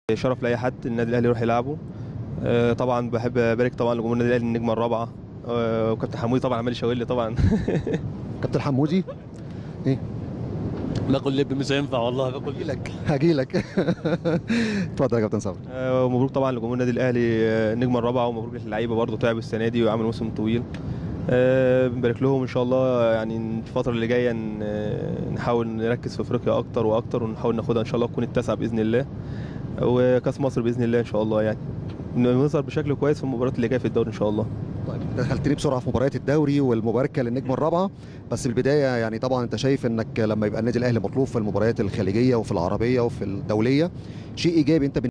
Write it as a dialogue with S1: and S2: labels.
S1: شرف لاي حد النادي الاهلي يروح يلعبه آه، طبعا بحب ابارك طبعا لجمهور النادي الاهلي النجمه الرابعه آه، وكابتن حمودي طبعا عمال يشاور لي طبعا
S2: كابتن حمودي
S3: باكل لب مش هينفع والله باكل
S2: هاجي لك هاجي لك اتفضل يا كابتن صبري
S1: آه، ومبروك طبعا لجمهور النادي الاهلي آه، النجمه الرابعه ومبروك للعيبه برضه تعبوا السنه دي وعملوا موسم طويل آه، بنبارك لهم ان شاء الله يعني الفتره اللي جايه ن- آه، نحاول نركز في افريقيا اكتر واكتر ونحاول ناخدها ان شاء الله تكون التاسعه باذن الله وكاس مصر باذن الله ان شاء الله يعني نظهر بشكل كويس في المباريات اللي جايه في الدوري ان شاء الله
S2: طيب دخلتني بسرعه في مباريات الدوري والمباركه للنجمه الرابعه بس بالبدايه يعني طبعا انت شايف انك لما يبقى النادي الاهلي مطلوب في المباريات الخليجيه وفي العربيه وفي الدوليه شيء ايجابي انت